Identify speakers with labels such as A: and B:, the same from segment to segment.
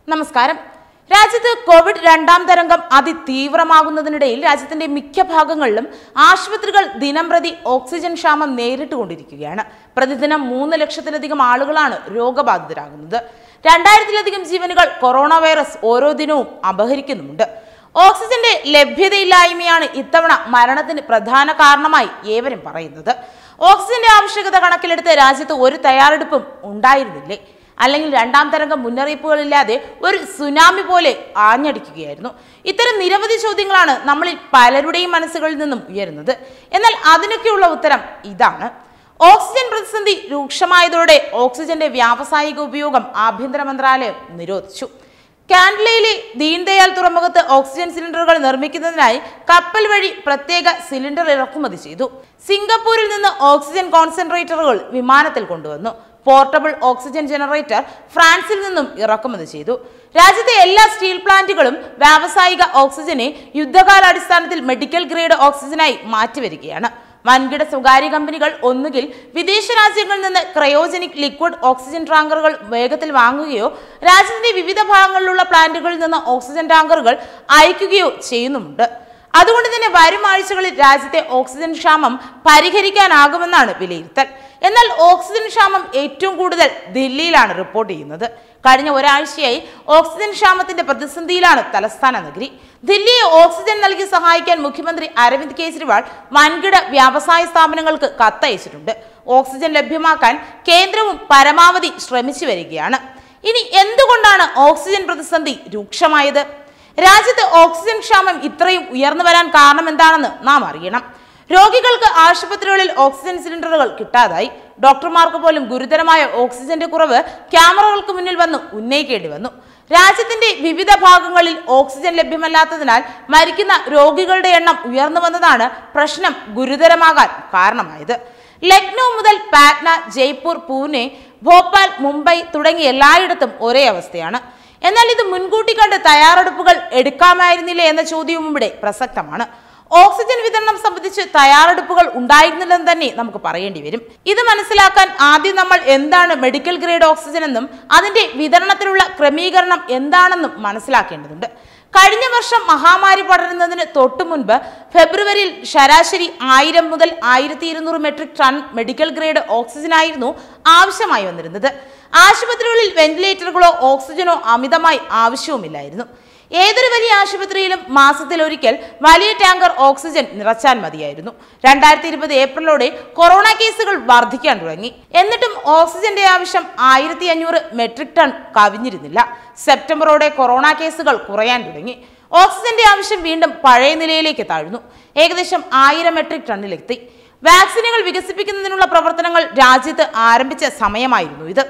A: നമസ്കാരം രാജ്യത്ത് കോവിഡ് രണ്ടാം തരംഗം അതിതീവ്രമാകുന്നതിനിടയിൽ രാജ്യത്തിന്റെ മിക്ക ഭാഗങ്ങളിലും ആശുപത്രികൾ ദിനംപ്രതി ഓക്സിജൻ ക്ഷാമം നേരിട്ടുകൊണ്ടിരിക്കുകയാണ് പ്രതിദിനം മൂന്ന് ലക്ഷത്തിലധികം ആളുകളാണ് രോഗബാധിതരാകുന്നത് രണ്ടായിരത്തിലധികം ജീവനുകൾ കൊറോണ വൈറസ് ഓരോ ദിനവും അപഹരിക്കുന്നുമുണ്ട് ഓക്സിജന്റെ ലഭ്യതയില്ലായ്മയാണ് ഇത്തവണ മരണത്തിന് പ്രധാന കാരണമായി ഏവരും പറയുന്നത് ഓക്സിജന്റെ ആവശ്യകത കണക്കിലെടുത്ത് രാജ്യത്ത് ഒരു തയ്യാറെടുപ്പും ഉണ്ടായിരുന്നില്ലേ അല്ലെങ്കിൽ രണ്ടാം തരംഗം മുന്നറിയിപ്പുകളില്ലാതെ ഒരു സുനാമി പോലെ ആഞ്ഞടിക്കുകയായിരുന്നു ഇത്തരം നിരവധി ചോദ്യങ്ങളാണ് നമ്മളിൽ പലരുടെയും മനസ്സുകളിൽ നിന്നും ഉയരുന്നത് എന്നാൽ അതിനൊക്കെയുള്ള ഉത്തരം ഇതാണ് ഓക്സിജൻ പ്രതിസന്ധി രൂക്ഷമായതോടെ ഓക്സിജന്റെ വ്യാവസായിക ഉപയോഗം ആഭ്യന്തര മന്ത്രാലയം നിരോധിച്ചു കാൻഡലയിലെ ദീൻദയാൽ തുറമുഖത്ത് ഓക്സിജൻ സിലിണ്ടറുകൾ നിർമ്മിക്കുന്നതിനായി കപ്പൽ വഴി പ്രത്യേക സിലിണ്ടർ ഇറക്കുമതി ചെയ്തു സിംഗപ്പൂരിൽ നിന്ന് ഓക്സിജൻ കോൺസെൻട്രേറ്ററുകൾ വിമാനത്തിൽ കൊണ്ടുവന്നു പോർട്ടബിൾ ഓക്സിജൻ ജനറേറ്റർ ഫ്രാൻസിൽ നിന്നും ഇറക്കുമതി ചെയ്തു രാജ്യത്തെ എല്ലാ സ്റ്റീൽ പ്ലാന്റുകളും വ്യാവസായിക ഓക്സിജനെ യുദ്ധകാലാടിസ്ഥാനത്തിൽ മെഡിക്കൽ ഗ്രേഡ് ഓക്സിജനായി മാറ്റിവരികയാണ് വൻകിട സ്വകാര്യ കമ്പനികൾ ഒന്നുകിൽ വിദേശ രാജ്യങ്ങളിൽ നിന്ന് ക്രയോജനിക് ലിക്വിഡ് ഓക്സിജൻ ടാങ്കറുകൾ വേഗത്തിൽ വാങ്ങുകയോ രാജ്യത്തിന്റെ വിവിധ ഭാഗങ്ങളിലുള്ള പ്ലാന്റുകളിൽ നിന്ന് ഓക്സിജൻ ടാങ്കറുകൾ അയക്കുകയോ ചെയ്യുന്നുമുണ്ട് അതുകൊണ്ട് തന്നെ വരും ആഴ്ചകളിൽ രാജ്യത്തെ ഓക്സിജൻ ക്ഷാമം പരിഹരിക്കാനാകുമെന്നാണ് വിലയിരുത്തൽ എന്നാൽ ഓക്സിജൻ ക്ഷാമം ഏറ്റവും കൂടുതൽ ദില്ലിയിലാണ് റിപ്പോർട്ട് ചെയ്യുന്നത് കഴിഞ്ഞ ഒരാഴ്ചയായി ഓക്സിജൻ ക്ഷാമത്തിന്റെ പ്രതിസന്ധിയിലാണ് തലസ്ഥാന നഗരി ദില്ലിയെ ഓക്സിജൻ നൽകി സഹായിക്കാൻ മുഖ്യമന്ത്രി അരവിന്ദ് കെജ്രിവാൾ വൻകിട വ്യവസായ സ്ഥാപനങ്ങൾക്ക് കത്തയച്ചിട്ടുണ്ട് ഓക്സിജൻ ലഭ്യമാക്കാൻ കേന്ദ്രവും പരമാവധി ശ്രമിച്ചു വരികയാണ് ഇനി എന്തുകൊണ്ടാണ് ഓക്സിജൻ പ്രതിസന്ധി രൂക്ഷമായത് രാജ്യത്ത് ഓക്സിജൻ ക്ഷാമം ഇത്രയും ഉയർന്നു വരാൻ കാരണം എന്താണെന്ന് നാം അറിയണം രോഗികൾക്ക് ആശുപത്രികളിൽ ഓക്സിജൻ സിലിണ്ടറുകൾ കിട്ടാതായി ഡോക്ടർമാർക്ക് പോലും ഗുരുതരമായ ഓക്സിജന്റെ കുറവ് ക്യാമറകൾക്ക് മുന്നിൽ വന്ന് ഉന്നയിക്കേണ്ടി വന്നു രാജ്യത്തിന്റെ വിവിധ ഭാഗങ്ങളിൽ ഓക്സിജൻ ലഭ്യമല്ലാത്തതിനാൽ മരിക്കുന്ന രോഗികളുടെ എണ്ണം ഉയർന്നു വന്നതാണ് പ്രശ്നം ഗുരുതരമാകാൻ കാരണമായത് ലക്നൗ മുതൽ പാറ്റ്ന ജയ്പൂർ പൂനെ ഭോപ്പാൽ മുംബൈ തുടങ്ങിയ എല്ലായിടത്തും ഒരേ അവസ്ഥയാണ് എന്നാൽ ഇത് മുൻകൂട്ടി കണ്ട് തയ്യാറെടുപ്പുകൾ എടുക്കാമായിരുന്നില്ലേ എന്ന ചോദ്യവും ഇവിടെ പ്രസക്തമാണ് ഓക്സിജൻ വിതരണം സംബന്ധിച്ച് തയ്യാറെടുപ്പുകൾ ഉണ്ടായിരുന്നില്ലെന്ന് തന്നെ നമുക്ക് പറയേണ്ടി വരും ഇത് മനസ്സിലാക്കാൻ ആദ്യം നമ്മൾ എന്താണ് മെഡിക്കൽ ഗ്രേഡ് ഓക്സിജൻ എന്നും അതിന്റെ വിതരണത്തിലുള്ള ക്രമീകരണം എന്താണെന്നും മനസ്സിലാക്കേണ്ടതുണ്ട് കഴിഞ്ഞ വർഷം മഹാമാരി പടരുന്നതിന് തൊട്ടു മുൻപ് ഫെബ്രുവരിയിൽ ശരാശരി ആയിരം മുതൽ ആയിരത്തി ഇരുന്നൂറ് മെട്രിക് ടൺ മെഡിക്കൽ ഗ്രേഡ് ഓക്സിജനായിരുന്നു ആവശ്യമായി വന്നിരുന്നത് ആശുപത്രികളിൽ വെന്റിലേറ്ററുകളോ ഓക്സിജനോ അമിതമായി ആവശ്യവുമില്ലായിരുന്നു ഏതൊരു വലിയ ആശുപത്രിയിലും മാസത്തിൽ ഒരിക്കൽ വലിയ ടാങ്കർ ഓക്സിജൻ നിറച്ചാൽ മതിയായിരുന്നു രണ്ടായിരത്തി ഇരുപത് ഏപ്രിലോടെ കൊറോണ കേസുകൾ വർദ്ധിക്കാൻ തുടങ്ങി എന്നിട്ടും ഓക്സിജന്റെ ആവശ്യം ആയിരത്തി അഞ്ഞൂറ് മെട്രിക് ടൺ കവിഞ്ഞിരുന്നില്ല സെപ്റ്റംബറോടെ കൊറോണ കേസുകൾ കുറയാൻ തുടങ്ങി ഓക്സിജന്റെ ആവശ്യം വീണ്ടും പഴയ നിലയിലേക്ക് താഴ്ന്നു ഏകദേശം ആയിരം മെട്രിക് ടണ്ണിലെത്തി വാക്സിനുകൾ വികസിപ്പിക്കുന്നതിനുള്ള പ്രവർത്തനങ്ങൾ രാജ്യത്ത് ആരംഭിച്ച സമയമായിരുന്നു ഇത്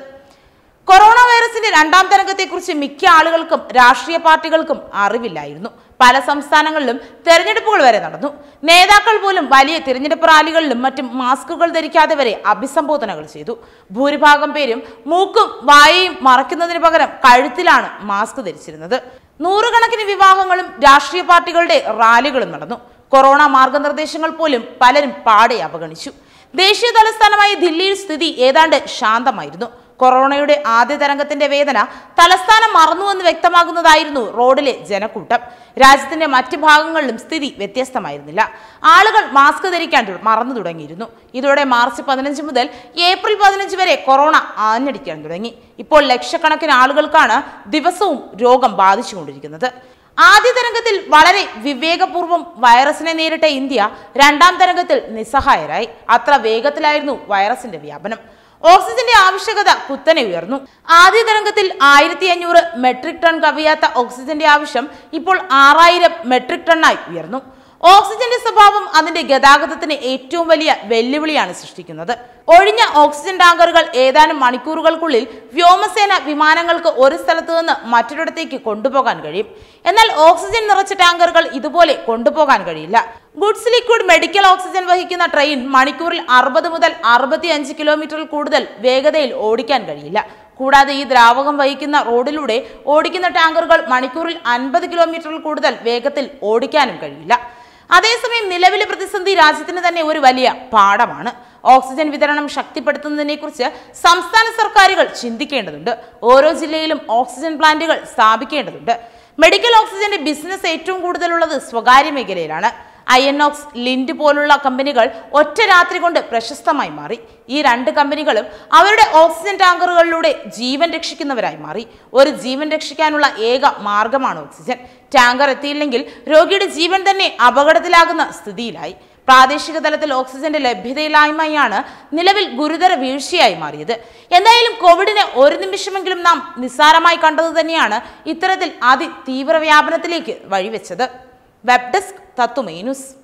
A: കൊറോണ വൈറസിന്റെ രണ്ടാം തരംഗത്തെക്കുറിച്ച് മിക്ക ആളുകൾക്കും രാഷ്ട്രീയ പാർട്ടികൾക്കും അറിവില്ലായിരുന്നു പല സംസ്ഥാനങ്ങളിലും തെരഞ്ഞെടുപ്പുകൾ വരെ നടന്നു നേതാക്കൾ പോലും വലിയ തിരഞ്ഞെടുപ്പ് റാലികളിലും മറ്റും മാസ്കുകൾ ധരിക്കാതെ വരെ അഭിസംബോധനകൾ ചെയ്തു ഭൂരിഭാഗം പേരും മൂക്കും വായയും മറയ്ക്കുന്നതിന് പകരം കഴുത്തിലാണ് മാസ്ക് ധരിച്ചിരുന്നത് നൂറുകണക്കിന് വിവാഹങ്ങളും രാഷ്ട്രീയ പാർട്ടികളുടെ റാലികളും നടന്നു കൊറോണ മാർഗനിർദ്ദേശങ്ങൾ പോലും പലരും പാടെ അവഗണിച്ചു ദേശീയ തലസ്ഥാനമായ ദില്ലിയിൽ സ്ഥിതി ഏതാണ്ട് ശാന്തമായിരുന്നു കൊറോണയുടെ ആദ്യ തരംഗത്തിന്റെ വേദന തലസ്ഥാനം മറന്നുവെന്ന് വ്യക്തമാകുന്നതായിരുന്നു റോഡിലെ ജനക്കൂട്ടം രാജ്യത്തിന്റെ മറ്റ് ഭാഗങ്ങളിലും സ്ഥിതി വ്യത്യസ്തമായിരുന്നില്ല ആളുകൾ മാസ്ക് ധരിക്കാൻ തു- മറന്നു തുടങ്ങിയിരുന്നു ഇതോടെ മാർച്ച് പതിനഞ്ച് മുതൽ ഏപ്രിൽ പതിനഞ്ച് വരെ കൊറോണ ആഞ്ഞടിക്കാൻ തുടങ്ങി ഇപ്പോൾ ലക്ഷക്കണക്കിന് ആളുകൾക്കാണ് ദിവസവും രോഗം ബാധിച്ചുകൊണ്ടിരിക്കുന്നത് ആദ്യ തരംഗത്തിൽ വളരെ വിവേകപൂർവ്വം വൈറസിനെ നേരിട്ട ഇന്ത്യ രണ്ടാം തരംഗത്തിൽ നിസ്സഹായരായി അത്ര വേഗത്തിലായിരുന്നു വൈറസിന്റെ വ്യാപനം ഓക്സിജന്റെ ആവശ്യകത കുത്തനെ ഉയർന്നു ആദ്യ തരംഗത്തിൽ ആയിരത്തി അഞ്ഞൂറ് മെട്രിക് ടൺ കവിയാത്ത ഓക്സിജന്റെ ആവശ്യം ഇപ്പോൾ ആറായിരം മെട്രിക് ടണ്ണായി ഉയർന്നു ഓക്സിജന്റെ സ്വഭാവം അതിന്റെ ഗതാഗതത്തിന് ഏറ്റവും വലിയ വെല്ലുവിളിയാണ് സൃഷ്ടിക്കുന്നത് ഒഴിഞ്ഞ ഓക്സിജൻ ടാങ്കറുകൾ ഏതാനും മണിക്കൂറുകൾക്കുള്ളിൽ വ്യോമസേന വിമാനങ്ങൾക്ക് ഒരു സ്ഥലത്ത് നിന്ന് മറ്റൊരിടത്തേക്ക് കൊണ്ടുപോകാൻ കഴിയും എന്നാൽ ഓക്സിജൻ നിറച്ച ടാങ്കറുകൾ ഇതുപോലെ കൊണ്ടുപോകാൻ കഴിയില്ല ഗുഡ്സ് ലിക്വിഡ് മെഡിക്കൽ ഓക്സിജൻ വഹിക്കുന്ന ട്രെയിൻ മണിക്കൂറിൽ അറുപത് മുതൽ അറുപത്തി അഞ്ച് കിലോമീറ്ററിൽ കൂടുതൽ വേഗതയിൽ ഓടിക്കാൻ കഴിയില്ല കൂടാതെ ഈ ദ്രാവകം വഹിക്കുന്ന റോഡിലൂടെ ഓടിക്കുന്ന ടാങ്കറുകൾ മണിക്കൂറിൽ അൻപത് കിലോമീറ്ററിൽ കൂടുതൽ വേഗത്തിൽ ഓടിക്കാനും കഴിയില്ല അതേസമയം നിലവിലെ പ്രതിസന്ധി രാജ്യത്തിന് തന്നെ ഒരു വലിയ പാഠമാണ് ഓക്സിജൻ വിതരണം ശക്തിപ്പെടുത്തുന്നതിനെ കുറിച്ച് സംസ്ഥാന സർക്കാരുകൾ ചിന്തിക്കേണ്ടതുണ്ട് ഓരോ ജില്ലയിലും ഓക്സിജൻ പ്ലാന്റുകൾ സ്ഥാപിക്കേണ്ടതുണ്ട് മെഡിക്കൽ ഓക്സിജന്റെ ബിസിനസ് ഏറ്റവും കൂടുതലുള്ളത് സ്വകാര്യ മേഖലയിലാണ് അയനോക്സ് ലിൻഡ് പോലുള്ള കമ്പനികൾ ഒറ്റ രാത്രി കൊണ്ട് പ്രശസ്തമായി മാറി ഈ രണ്ട് കമ്പനികളും അവരുടെ ഓക്സിജൻ ടാങ്കറുകളിലൂടെ ജീവൻ രക്ഷിക്കുന്നവരായി മാറി ഒരു ജീവൻ രക്ഷിക്കാനുള്ള ഏക മാർഗമാണ് ഓക്സിജൻ ടാങ്കർ എത്തിയില്ലെങ്കിൽ രോഗിയുടെ ജീവൻ തന്നെ അപകടത്തിലാകുന്ന സ്ഥിതിയിലായി പ്രാദേശിക തലത്തിൽ ഓക്സിജന്റെ ലഭ്യതയില്ലായ്മയാണ് നിലവിൽ ഗുരുതര വീഴ്ചയായി മാറിയത് എന്തായാലും കോവിഡിനെ ഒരു നിമിഷമെങ്കിലും നാം നിസ്സാരമായി കണ്ടത് തന്നെയാണ് ഇത്തരത്തിൽ അതി തീവ്ര വ്യാപനത്തിലേക്ക് വഴിവെച്ചത് വെബ് ഡെസ്ക് തത്തുമൈ ന്യൂസ്